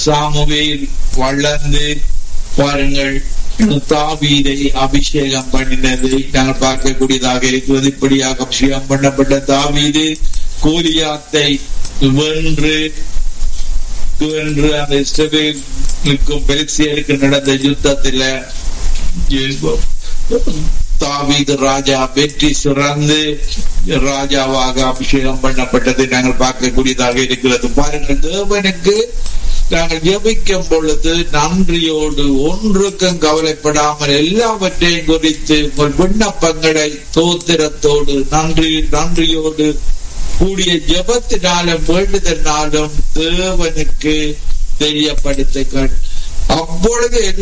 Samuel வளர்ந்து பாருங்கள் தாவீதை அபிஷேகம் பண்ணினதை நாங்கள் பார்க்கக்கூடியதாக இருக்கிறது இப்படியாக அபிஷேகம் பண்ணப்பட்ட தாவீது கோலியாத்தை வென்று வென்று அந்த இஸ்ரவேலுக்கும் பெருசியருக்கு நடந்த யுத்தத்துல தாவீது ராஜா வெற்றி சிறந்து ராஜாவாக அபிஷேகம் பண்ணப்பட்டதை நாங்கள் பார்க்கக்கூடியதாக இருக்கிறது பாருங்கள் தேவனுக்கு நாங்கள் ஜெபிக்கும் பொழுது நன்றியோடு ஒன்றுக்கும் கவலைப்படாமல் எல்லாவற்றையும் குறித்து உங்கள் விண்ணப்பங்களை தோத்திரத்தோடு நன்றி நன்றியோடு கூடிய ஜபத்தினாலும் வேண்டுதனாலும் தேவனுக்கு தெரியப்படுத்துங்கள் அப்பொழுது